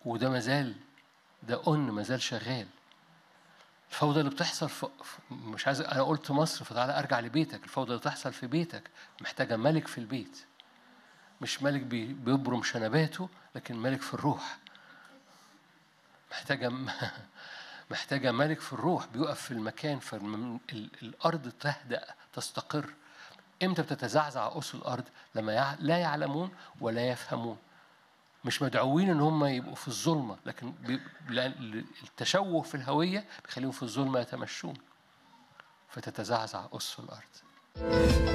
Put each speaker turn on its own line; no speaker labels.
وده مازال ده أن مازال شغال الفوضى اللي بتحصل في مش عايز انا قلت مصر فتعالى ارجع لبيتك الفوضى اللي بتحصل في بيتك محتاجه ملك في البيت مش ملك بيبرم شنباته لكن ملك في الروح محتاجه محتاجه ملك في الروح بيقف في المكان فالارض تهدأ تستقر امتى بتتزعزع أس الأرض لما لا يعلمون ولا يفهمون مش مدعوين ان هم يبقوا في الظلمه لكن التشوه في الهويه بيخليهم في الظلمه يتمشون فتتزعزع أس الأرض